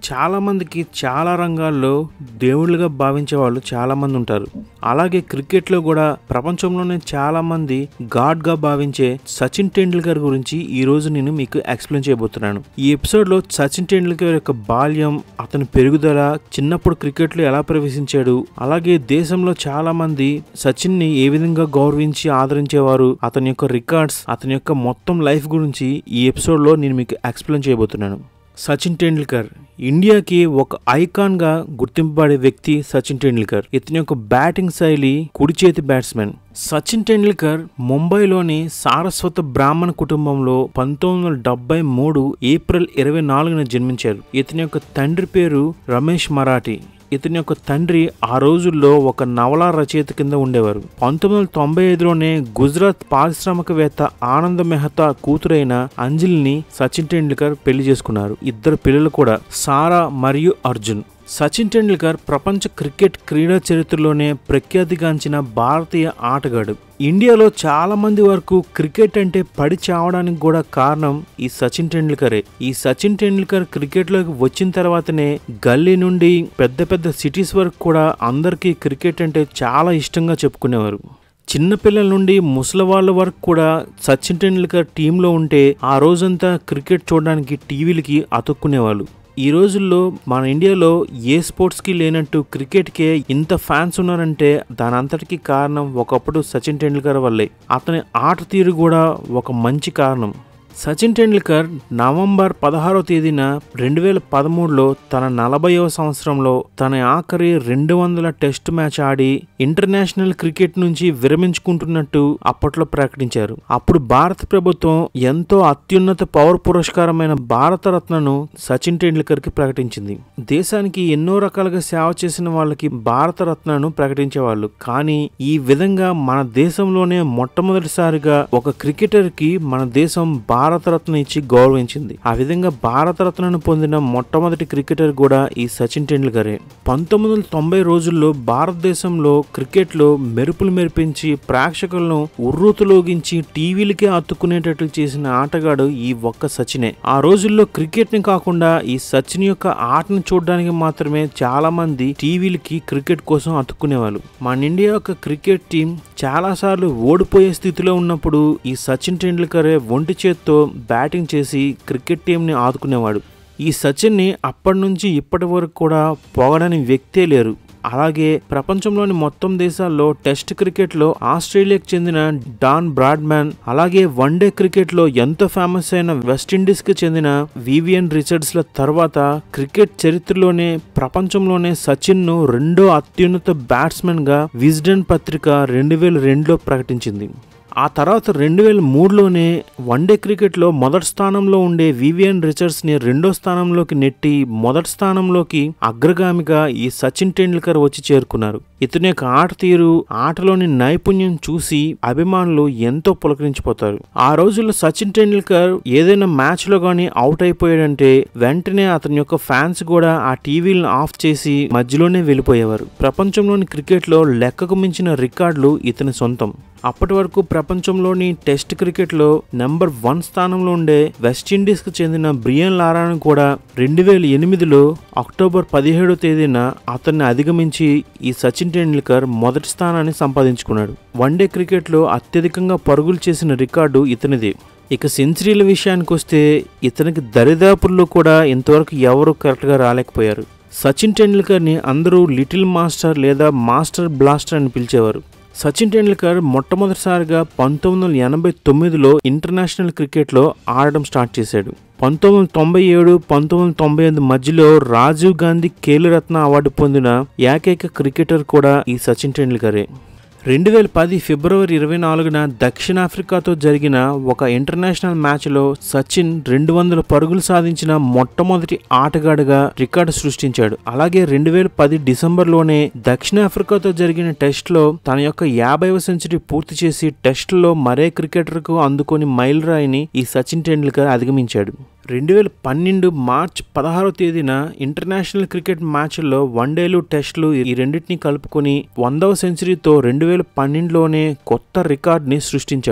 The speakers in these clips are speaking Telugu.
చాలా మందికి చాలా రంగాల్లో దేవుళ్ళుగా భావించే వాళ్ళు చాలా మంది ఉంటారు అలాగే క్రికెట్ లో కూడా ప్రపంచంలోనే చాలా మంది గాడ్ గా భావించే సచిన్ టెండూల్కర్ గురించి ఈ రోజు నేను మీకు ఎక్స్ప్లెయిన్ చేయబోతున్నాను ఈ ఎపిసోడ్ లో సచిన్ టెండూల్కర్ యొక్క బాల్యం అతని పెరుగుదల చిన్నప్పుడు క్రికెట్ లో ఎలా ప్రవేశించాడు అలాగే దేశంలో చాలా మంది సచిన్ ని ఏ విధంగా గౌరవించి ఆదరించేవారు అతని యొక్క రికార్డ్స్ అతని యొక్క మొత్తం లైఫ్ గురించి ఈ ఎపిసోడ్ లో నేను మీకు ఎక్స్ప్లెయిన్ చేయబోతున్నాను సచిన్ టెండూల్కర్ ఇండియాకి ఒక ఐకాన్ గా గుర్తింపబడే వ్యక్తి సచిన్ టెండూల్కర్ ఇతని యొక్క బ్యాటింగ్ శైలి కుడి చేతి బ్యాట్స్మెన్ సచిన్ టెండూల్కర్ ముంబైలోని సారస్వత బ్రాహ్మణ కుటుంబంలో పంతొమ్మిది వందల డెబ్బై మూడు ఏప్రిల్ ఇరవై నాలుగున జన్మించారు ఇతని యొక్క తండ్రి పేరు రమేష్ మరాఠీ ఇతని యొక్క తండ్రి ఆ రోజుల్లో ఒక నవలా రచయిత కింద ఉండేవారు పంతొమ్మిది వందల తొంభై ఐదులోనే గుజరాత్ పారిశ్రామికవేత్త ఆనంద్ మెహతా కూతురైన అంజలిని సచిన్ టెండూల్కర్ పెళ్లి చేసుకున్నారు ఇద్దరు పిల్లలు కూడా సారా మరియు అర్జున్ సచిన్ టెండూల్కర్ ప్రపంచ క్రికెట్ క్రీడా చరిత్రలోనే ప్రఖ్యాతిగాంచిన భారతీయ ఆటగాడు ఇండియాలో చాలా మంది వరకు క్రికెట్ అంటే పడి చావడానికి కూడా కారణం ఈ సచిన్ టెండూల్కరే ఈ సచిన్ టెండూల్కర్ క్రికెట్ లోకి వచ్చిన తర్వాతనే గల్లీ నుండి పెద్ద పెద్ద సిటీస్ వరకు కూడా అందరికీ క్రికెట్ అంటే చాలా ఇష్టంగా చెప్పుకునేవారు చిన్నపిల్లల నుండి ముసలి వాళ్ళ వరకు కూడా సచిన్ టెండూల్కర్ టీంలో ఉంటే ఆ రోజంతా క్రికెట్ చూడడానికి టీవీలకి అతుక్కునేవాళ్ళు ఈ రోజుల్లో మన ఇండియాలో ఏ స్పోర్ట్స్కి లేనట్టు క్రికెట్కే ఇంత ఫ్యాన్స్ ఉన్నారంటే దాని అంతటికి కారణం ఒకప్పుడు సచిన్ టెండూల్కర్ వల్లే అతని ఆట తీరు కూడా ఒక మంచి కారణం సచిన్ టెండూల్కర్ నవంబర్ పదహారవ తేదీన రెండు వేల పదమూడులో తన నలభైవ సంవత్సరంలో తన ఆఖరి రెండు వందల టెస్ట్ మ్యాచ్ ఆడి ఇంటర్నేషనల్ క్రికెట్ నుంచి విరమించుకుంటున్నట్టు అప్పట్లో ప్రకటించారు అప్పుడు భారత ప్రభుత్వం ఎంతో అత్యున్నత పౌర పురస్కారమైన భారతరత్నను సచిన్ టెండూల్కర్ కి ప్రకటించింది దేశానికి ఎన్నో రకాలుగా సేవ చేసిన వాళ్ళకి భారతరత్నను ప్రకటించేవాళ్ళు కానీ ఈ విధంగా మన దేశంలోనే మొట్టమొదటిసారిగా ఒక క్రికెటర్ కి మన దేశం భారతరత్న ఇచ్చి గౌరవించింది ఆ విధంగా భారతరత్నను పొందిన మొట్టమొదటి క్రికెటర్ కూడా ఈ సచిన్ టెండూల్కరే పంతొమ్మిది వందల తొంభై రోజుల్లో భారతదేశంలో క్రికెట్ లో మెరుపులు మెరిపించి ప్రేక్షకులను ఉర్రూతులోగించి టీవీలకే అత్తుకునేటట్లు చేసిన ఆటగాడు ఈ ఒక్క సచినే ఆ రోజుల్లో క్రికెట్ ని కాకుండా ఈ సచిన్ యొక్క ఆటను చూడడానికి మాత్రమే చాలా మంది టీవీలకి క్రికెట్ కోసం అతుక్కునేవాళ్ళు మన ఇండియా యొక్క క్రికెట్ టీం చాలా సార్లు ఓడిపోయే స్థితిలో ఉన్నప్పుడు ఈ సచిన్ టెండూల్కరే ఒంటి చేత్తో బ్యాటింగ్ చేసి క్రికెట్ టీంని ఆదుకునేవాడు ఈ సచిన్ని అప్పటి నుంచి ఇప్పటి వరకు కూడా పొగడని వ్యక్తే లేరు అలాగే ప్రపంచంలోని మొత్తం దేశాల్లో టెస్ట్ క్రికెట్లో ఆస్ట్రేలియాకు చెందిన డాన్ బ్రాడ్మ్యాన్ అలాగే వన్డే క్రికెట్లో ఎంతో ఫేమస్ అయిన వెస్టిండీస్ కి చెందిన వివియన్ రిచర్డ్స్ ల తర్వాత క్రికెట్ చరిత్రలోనే ప్రపంచంలోనే సచిన్ ను రెండో అత్యున్నత బ్యాట్స్మెన్ గా విజ్డెన్ పత్రిక రెండు వేల రెండులో ప్రకటించింది ఆ తర్వాత రెండు వేల మూడులోనే వన్డే క్రికెట్లో మొదటి స్థానంలో ఉండే వివియన్ రిచర్డ్స్ని రెండో స్థానంలోకి నెట్టి మొదటి స్థానంలోకి అగ్రగామిగా ఈ సచిన్ టెండూల్కర్ వచ్చి చేరుకున్నారు ఇతని యొక్క ఆట తీరు ఆటలోని నైపుణ్యం చూసి అభిమానులు ఎంతో పులకరించిపోతారు ఆ రోజుల్లో సచిన్ టెండూల్కర్ ఏదైనా మ్యాచ్ లో గానీ అవుట్ అయిపోయాడంటే వెంటనే అతని యొక్క ఫ్యాన్స్ కూడా ఆ టీవీలను ఆఫ్ చేసి మధ్యలోనే వెళ్ళిపోయేవారు ప్రపంచంలోని క్రికెట్ లో లెక్కకు మించిన రికార్డులు ఇతని సొంతం అప్పటి వరకు ప్రపంచంలోని టెస్ట్ క్రికెట్లో నెంబర్ వన్ స్థానంలో ఉండే వెస్టిండీస్ కు చెందిన బ్రియన్ లారాను కూడా రెండు వేల ఎనిమిదిలో అక్టోబర్ పదిహేడో తేదీన అతన్ని అధిగమించి ఈ సచిన్ టెండూల్కర్ మొదటి స్థానాన్ని సంపాదించుకున్నాడు వన్డే క్రికెట్లో అత్యధికంగా పరుగులు చేసిన రికార్డు ఇతనిదే ఇక సెంచరీల విషయానికి వస్తే ఇతనికి దరిదాపుల్లో కూడా ఇంతవరకు ఎవరు కరెక్ట్గా రాలేకపోయారు సచిన్ టెండూల్కర్ని అందరూ లిటిల్ మాస్టర్ లేదా మాస్టర్ బ్లాస్టర్ అని పిలిచేవారు సచిన్ టెండూల్కర్ మొట్టమొదటిసారిగా పంతొమ్మిది వందల ఎనభై తొమ్మిదిలో ఇంటర్నేషనల్ క్రికెట్లో ఆడడం స్టార్ట్ చేశాడు పంతొమ్మిది వందల తొంభై ఏడు పంతొమ్మిది వందల తొంభై ఎనిమిది మధ్యలో రాజీవ్ గాంధీ ఖేలురత్న అవార్డు పొందిన ఏకైక క్రికెటర్ కూడా ఈ సచిన్ టెండూల్కరే రెండు వేల పది ఫిబ్రవరి ఇరవై నాలుగున దక్షిణాఫ్రికాతో జరిగిన ఒక ఇంటర్నేషనల్ మ్యాచ్లో సచిన్ రెండు వందల పరుగులు సాధించిన మొట్టమొదటి ఆటగాడుగా రికార్డు సృష్టించాడు అలాగే రెండు వేల పది డిసెంబర్లోనే దక్షిణాఫ్రికాతో జరిగిన టెస్ట్లో తన యొక్క యాభైవ సెంచరీ పూర్తి చేసి టెస్ట్లో మరే క్రికెటర్కు అందుకొని మైలురాయిని ఈ సచిన్ టెండూల్కర్ అధిగమించాడు రెండు వేల పన్నెండు మార్చ్ పదహారో తేదీన ఇంటర్నేషనల్ క్రికెట్ మ్యాచ్ల్లో వన్డేలు టెస్టులు ఈ రెండింటిని కలుపుకొని వందవ సెంచరీతో రెండు వేల పన్నెండులోనే కొత్త రికార్డ్ని సృష్టించాడు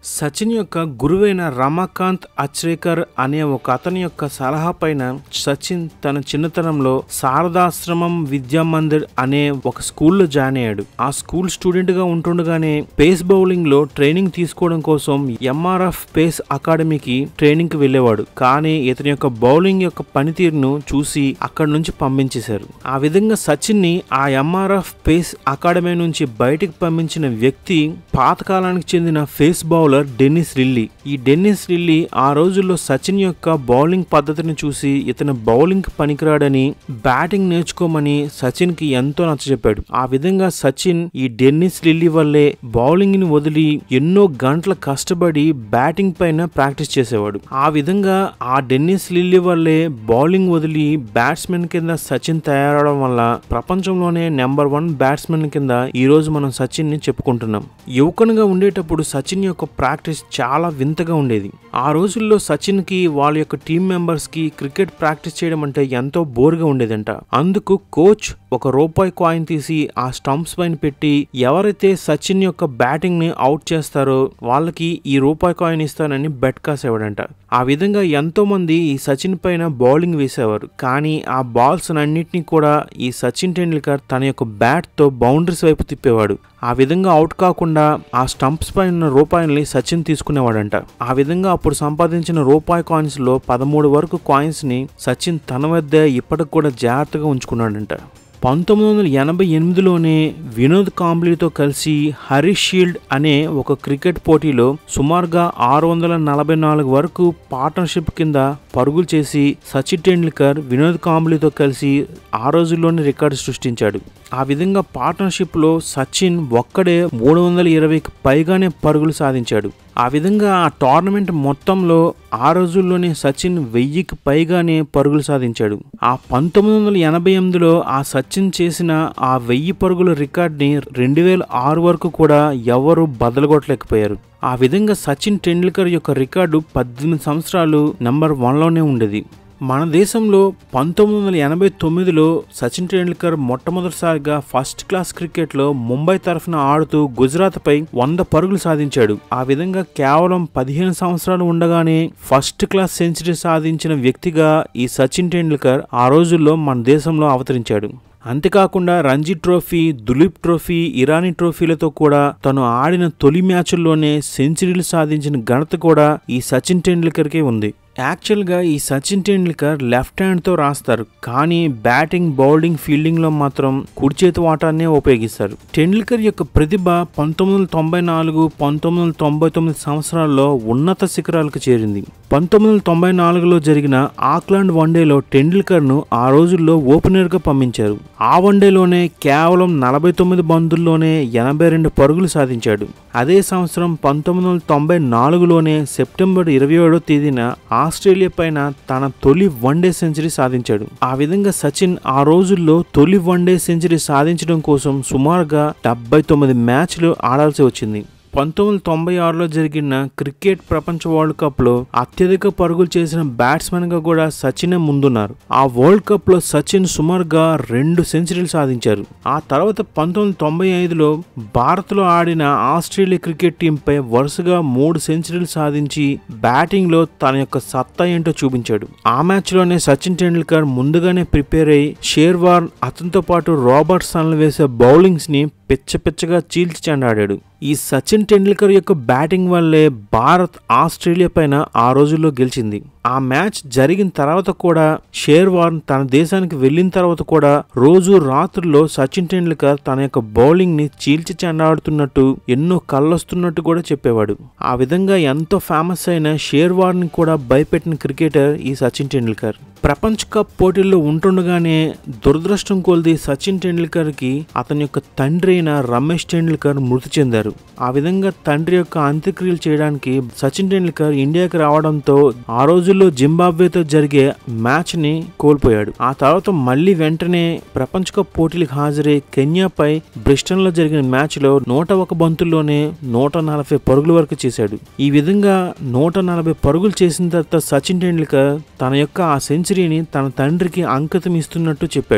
సచిన్ యొక్క గురువైన రమాకాంత్ అచ్రేకర్ అనే ఒక అతని యొక్క సలహా పైన సచిన్ తన చిన్నతనంలో శారదాశ్రమం విద్యా మందిర్ అనే ఒక స్కూల్లో జాయిన్ అయ్యాడు ఆ స్కూల్ స్టూడెంట్ గా ఉంటుండగానే పేస్ బౌలింగ్ లో ట్రైనింగ్ తీసుకోవడం కోసం ఎంఆర్ఎఫ్ పేస్ అకాడమీకి ట్రైనింగ్ కి వెళ్ళేవాడు కానీ ఇతని యొక్క బౌలింగ్ యొక్క పనితీరును చూసి అక్కడి నుంచి పంపించేశారు ఆ విధంగా సచిన్ ని ఆ ఎంఆర్ఎఫ్ పేస్ అకాడమీ నుంచి బయటికి పంపించిన వ్యక్తి పాతకాలానికి చెందిన ఫేస్ బౌలర్ డెన్నిస్ రిల్లీ ఈ డెన్నిస్ రిల్లీ ఆ రోజుల్లో సచిన్ యొక్క బౌలింగ్ పద్ధతిని చూసి ఇతను బౌలింగ్ పనికిరాడని బ్యాటింగ్ నేర్చుకోమని సచిన్ కి ఎంతో నచ్చజెప్పాడు ఆ విధంగా సచిన్ ఈ డెన్నిస్ లిల్లీ వల్లే బౌలింగ్ ని వదిలి ఎన్నో గంటల కష్టపడి బ్యాటింగ్ పైన ప్రాక్టీస్ చేసేవాడు ఆ విధంగా ఆ డెన్నిస్ లిల్లీ వల్లే బౌలింగ్ వదిలి బ్యాట్స్మెన్ కింద సచిన్ తయారవడం వల్ల ప్రపంచంలోనే నెంబర్ వన్ బ్యాట్స్మెన్ కింద ఈ రోజు మనం సచిన్ ని చెప్పుకుంటున్నాం యువకునిగా ఉండేటప్పుడు సచిన్ యొక్క ప్రాక్టీస్ చాలా వింతగా ఉండేది ఆ రోజుల్లో సచిన్ కి వాళ్ళ యొక్క టీం మెంబర్స్ కి క్రికెట్ ప్రాక్టీస్ చేయడం అంటే ఎంతో బోర్గా ఉండేదంట అందుకు కోచ్ ఒక రూపాయి కాయిన్ తీసి ఆ స్టంప్స్ పైన పెట్టి ఎవరైతే సచిన్ యొక్క బ్యాటింగ్ ని అవుట్ చేస్తారో వాళ్ళకి ఈ రూపాయి కాయిన్ ఇస్తానని బెట్ కాసేవాడంట ఆ విధంగా ఎంతో మంది ఈ సచిన్ పైన బౌలింగ్ వేసేవారు కానీ ఆ బాల్స్ అన్నింటినీ కూడా ఈ సచిన్ టెండూల్కర్ తన యొక్క బ్యాట్ తో బౌండరీస్ వైపు తిప్పేవాడు ఆ విధంగా అవుట్ కాకుండా ఆ స్టంప్స్ పైన ఉన్న రూపాయిల్ని సచిన్ తీసుకునేవాడంట ఆ విధంగా అప్పుడు సంపాదించిన రూపాయి కాయిన్స్ లో పదమూడు వరకు కాయిన్స్ ని సచిన్ తన వద్ద ఇప్పటికి కూడా జాగ్రత్తగా ఉంచుకున్నాడంట పంతొమ్మిది వందల ఎనభై ఎనిమిదిలోనే వినోద్ కాంబ్లీతో కలిసి హరీష్ షీల్డ్ అనే ఒక క్రికెట్ పోటీలో సుమారుగా ఆరు వందల నలభై నాలుగు వరకు పార్ట్నర్షిప్ కింద పరుగులు చేసి సచిన్ టెండూల్కర్ వినోద్ కాంబ్లీతో కలిసి ఆ రోజుల్లోనే రికార్డు సృష్టించాడు ఆ విధంగా పార్ట్నర్షిప్లో సచిన్ ఒక్కడే మూడు వందల ఇరవైకి పైగానే పరుగులు సాధించాడు ఆ విధంగా ఆ టోర్నమెంట్ మొత్తంలో ఆ రోజుల్లోనే సచిన్ వెయ్యికి పైగానే పరుగులు సాధించాడు ఆ పంతొమ్మిది వందల ఎనభై ఎనిమిదిలో ఆ సచిన్ చేసిన ఆ వెయ్యి పరుగుల రికార్డ్ని రెండు వేల ఆరు వరకు కూడా ఎవరు బదలగొట్టలేకపోయారు ఆ విధంగా సచిన్ టెండూల్కర్ యొక్క రికార్డు పద్దెనిమిది సంవత్సరాలు నెంబర్ వన్లోనే ఉండేది మన దేశంలో పంతొమ్మిది వందల ఎనభై తొమ్మిదిలో సచిన్ టెండూల్కర్ మొట్టమొదటిసారిగా ఫస్ట్ క్లాస్ క్రికెట్లో ముంబై తరఫున ఆడుతూ గుజరాత్పై వంద పరుగులు సాధించాడు ఆ విధంగా కేవలం పదిహేను సంవత్సరాలు ఉండగానే ఫస్ట్ క్లాస్ సెంచరీ సాధించిన వ్యక్తిగా ఈ సచిన్ టెండూల్కర్ ఆ రోజుల్లో మన దేశంలో అవతరించాడు అంతేకాకుండా రంజీ ట్రోఫీ దులీప్ ట్రోఫీ ఇరానీ ట్రోఫీలతో కూడా తను ఆడిన తొలి మ్యాచ్ల్లోనే సెంచరీలు సాధించిన ఘనత కూడా ఈ సచిన్ టెండూల్కర్కే ఉంది యాక్చువల్గా ఈ సచిన్ టెండూల్కర్ లెఫ్ట్ హ్యాండ్తో రాస్తారు కానీ బ్యాటింగ్ బౌలింగ్ ఫీల్డింగ్లో మాత్రం కుడి చేతి వాటాన్నే ఉపయోగిస్తారు టెండూల్కర్ యొక్క ప్రతిభ పంతొమ్మిది వందల తొంభై నాలుగు పంతొమ్మిది వందల తొంభై తొమ్మిది సంవత్సరాల్లో ఉన్నత శిఖరాలకు చేరింది పంతొమ్మిది వందల తొంభై నాలుగులో జరిగిన ఆక్లాండ్ వన్డేలో టెండూల్కర్ను ఆ రోజుల్లో ఓపెనర్గా పంపించారు ఆ వన్డేలోనే కేవలం నలభై తొమ్మిది బంతుల్లోనే ఎనభై రెండు పరుగులు సాధించాడు అదే సంవత్సరం పంతొమ్మిది వందల తొంభై నాలుగులోనే సెప్టెంబర్ ఇరవై ఏడో తేదీన ఆస్ట్రేలియా పైన తన తొలి వన్డే సెంచరీ సాధించాడు ఆ విధంగా సచిన్ ఆ రోజుల్లో తొలి వన్డే సెంచరీ సాధించడం కోసం సుమారుగా డెబ్బై తొమ్మిది మ్యాచ్లు ఆడాల్సి వచ్చింది పంతొమ్మిది వందల తొంభై ఆరులో జరిగిన క్రికెట్ ప్రపంచ వరల్డ్ కప్లో అత్యధిక పరుగులు చేసిన బ్యాట్స్మెన్గా కూడా సచినే ముందున్నారు ఆ వరల్డ్ కప్లో సచిన్ సుమారుగా రెండు సెంచరీలు సాధించారు ఆ తర్వాత పంతొమ్మిది వందల తొంభై ఐదులో భారత్లో ఆడిన ఆస్ట్రేలియా క్రికెట్ టీంపై వరుసగా మూడు సెంచరీలు సాధించి బ్యాటింగ్లో తన యొక్క సత్తా ఏంటో చూపించాడు ఆ మ్యాచ్లోనే సచిన్ టెండూల్కర్ ముందుగానే ప్రిపేర్ అయి షేర్వార్ అతనితో పాటు రాబర్ట్ సన్లు వేసే బౌలింగ్స్ని పిచ్చ పిచ్చగా చీల్చి చెండాడాడు ఈ సచిన్ టెండూల్కర్ యొక్క బ్యాటింగ్ వల్లే భారత్ ఆస్ట్రేలియా పైన ఆ రోజుల్లో గెలిచింది ఆ మ్యాచ్ జరిగిన తర్వాత కూడా షేర్వార్న్ తన దేశానికి వెళ్ళిన తర్వాత కూడా రోజు రాత్రుల్లో సచిన్ టెండూల్కర్ తన యొక్క బౌలింగ్ ని చీల్చి చెండాడుతున్నట్టు ఎన్నో కళ్ళొస్తున్నట్టు కూడా చెప్పేవాడు ఆ విధంగా ఎంతో ఫేమస్ అయిన షేర్వార్ని కూడా భయపెట్టిన క్రికెటర్ ఈ సచిన్ టెండూల్కర్ ప్రపంచ కప్ పోటీల్లో ఉంటుండగానే దురదృష్టం కొలిది సచిన్ టెండూల్కర్కి అతని యొక్క తండ్రి అయిన రమేష్ టెండూల్కర్ మృతి చెందారు ఆ విధంగా తండ్రి యొక్క అంత్యక్రియలు చేయడానికి సచిన్ టెండూల్కర్ ఇండియాకి రావడంతో ఆ రోజుల్లో జింబాబ్వేతో జరిగే మ్యాచ్ ని కోల్పోయాడు ఆ తర్వాత మళ్ళీ వెంటనే ప్రపంచ కప్ పోటీలకు హాజరై కెన్యాపై బ్రిస్టన్ లో జరిగిన మ్యాచ్ లో నూట ఒక బంతుల్లోనే నూట నలభై పరుగుల వరకు చేశాడు ఈ విధంగా నూట నలభై పరుగులు చేసిన తర్వాత సచిన్ టెండూల్కర్ తన యొక్క ఆ సెంచరీని తన తండ్రికి అంకితం ఇస్తున్నట్టు చెప్పాడు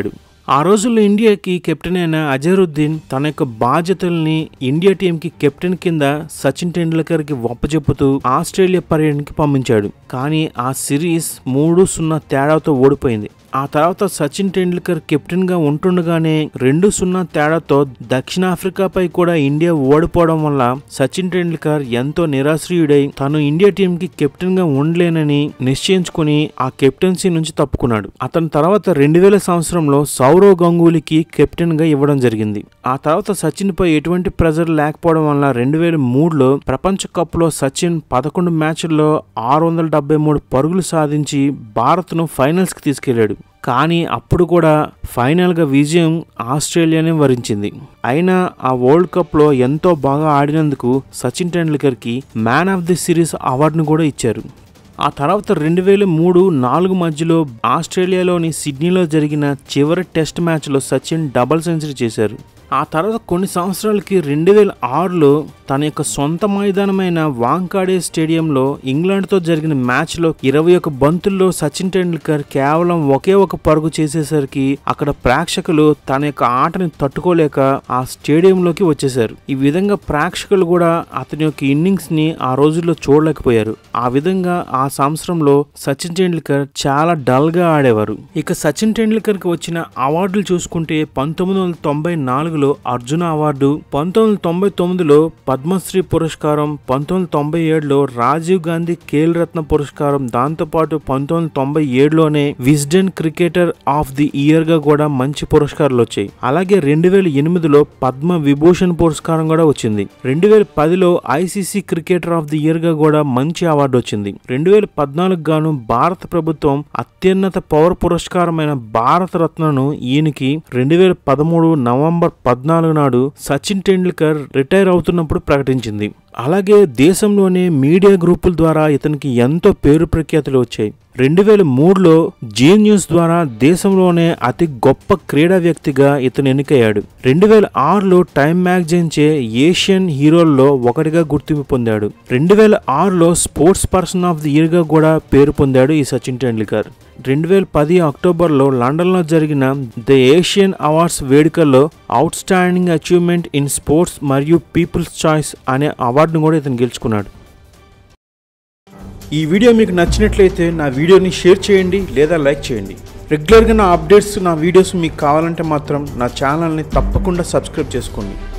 ఆ రోజుల్లో ఇండియాకి కెప్టెన్ అయిన అజరుద్దీన్ తన యొక్క బాధ్యతల్ని ఇండియా టీంకి కెప్టెన్ కింద సచిన్ టెండూల్కర్ కి ఒప్పచెప్పుతూ ఆస్ట్రేలియా పర్యటనకి పంపించాడు కానీ ఆ సిరీస్ మూడు సున్నా తేడాతో ఓడిపోయింది ఆ తర్వాత సచిన్ టెండూల్కర్ కెప్టెన్ గా ఉంటుండగానే రెండు సున్నా తేడాతో దక్షిణాఫ్రికాపై కూడా ఇండియా ఓడిపోవడం వల్ల సచిన్ టెండూల్కర్ ఎంతో నిరాశ్రయుడై తను ఇండియా టీం కి కెప్టెన్ గా ఉండలేనని నిశ్చయించుకుని ఆ కెప్టెన్సీ నుంచి తప్పుకున్నాడు అతని తర్వాత రెండు వేల సంవత్సరంలో సౌరవ్ గంగూలీకి కెప్టెన్ గా ఇవ్వడం జరిగింది ఆ తర్వాత సచిన్ పై ఎటువంటి ప్రెజర్ లేకపోవడం వల్ల రెండు వేల మూడులో ప్రపంచ కప్ లో సచిన్ పదకొండు మ్యాచ్ల్లో ఆరు వందల డెబ్బై మూడు పరుగులు సాధించి భారత్ను ఫైనల్స్ కి తీసుకెళ్లాడు కానీ అప్పుడు కూడా ఫైనల్గా విజయం ఆస్ట్రేలియానే వరించింది అయినా ఆ వరల్డ్ కప్లో ఎంతో బాగా ఆడినందుకు సచిన్ టెండూల్కర్కి మ్యాన్ ఆఫ్ ది సిరీస్ అవార్డును కూడా ఇచ్చారు ఆ తర్వాత రెండు వేల మూడు నాలుగు మధ్యలో ఆస్ట్రేలియాలోని సిడ్నీలో జరిగిన చివరి టెస్ట్ మ్యాచ్లో సచిన్ డబుల్ సెంచరీ చేశారు ఆ తర్వాత కొన్ని సంవత్సరాలకి రెండు వేల ఆరులో తన యొక్క సొంత మైదానమైన వాంకాడే స్టేడియంలో ఇంగ్లాండ్తో జరిగిన మ్యాచ్లో ఇరవై ఒక బంతుల్లో సచిన్ టెండూల్కర్ కేవలం ఒకే ఒక పరుగు చేసేసరికి అక్కడ ప్రేక్షకులు తన యొక్క ఆటని తట్టుకోలేక ఆ స్టేడియంలోకి వచ్చేశారు ఈ విధంగా ప్రేక్షకులు కూడా అతని యొక్క ఇన్నింగ్స్ ని ఆ రోజుల్లో చూడలేకపోయారు ఆ విధంగా ఆ సంవత్సరంలో సచిన్ టెండూల్కర్ చాలా డల్ గా ఆడేవారు ఇక సచిన్ టెండూల్కర్ కి వచ్చిన అవార్డులు చూసుకుంటే పంతొమ్మిది వందల తొంభై నాలుగులో అర్జున అవార్డు పంతొమ్మిది వందల తొంభై తొమ్మిదిలో పద్మశ్రీ పురస్కారం పంతొమ్మిది వందల తొంభై ఏడులో రాజీవ్ గాంధీ ఖేల్ రత్న పురస్కారం దాంతోపాటు పంతొమ్మిది వందల తొంభై ఏడులోనే Wisden cricketer of the year గా కూడా మంచి పురస్కారాలు వచ్చాయి అలాగే రెండు వేల ఎనిమిదిలో పద్మ విభూషణ్ పురస్కారం కూడా వచ్చింది రెండు వేల పదిలో ICC cricketer of the year గా కూడా మంచి అవార్డు వచ్చింది రెండు వేల పద్నాలుగు గాను భారత ప్రభుత్వం అత్యున్నత పౌర పురస్కారమైన భారత రత్నను ఈయనకి రెండు వేల పదమూడు నవంబర్ పద్నాలుగు నాడు సచిన్ టెండూల్కర్ రిటైర్ అవుతున్నప్పుడు ప్రకటించింది అలాగే దేశంలోనే మీడియా గ్రూపుల ద్వారా ఇతనికి ఎంతో పేరు ప్రఖ్యాతులు వచ్చాయి రెండు వేల మూడులో జీ న్యూస్ ద్వారా దేశంలోనే అతి గొప్ప క్రీడా వ్యక్తిగా ఇతను ఎన్నికయ్యాడు రెండు వేల ఆరులో టైమ్ మ్యాగజైన్ చే ఏషియన్ హీరోల్లో ఒకటిగా గుర్తింపు పొందాడు రెండు వేల ఆరులో స్పోర్ట్స్ పర్సన్ ఆఫ్ ది ఇయర్గా కూడా పేరు పొందాడు ఈ సచిన్ టెండూల్కర్ రెండు వేల పది అక్టోబర్లో లండన్లో జరిగిన ద ఏషియన్ అవార్డ్స్ వేడుకల్లో outstanding achievement in sports మరియు పీపుల్స్ చాయిస్ అనే అవార్డును కూడా ఇతను గెలుచుకున్నాడు ఈ వీడియో మీకు నచ్చినట్లయితే నా వీడియోని షేర్ చేయండి లేదా లైక్ చేయండి రెగ్యులర్గా నా అప్డేట్స్ నా వీడియోస్ మీకు కావాలంటే మాత్రం నా ఛానల్ని తప్పకుండా సబ్స్క్రైబ్ చేసుకోండి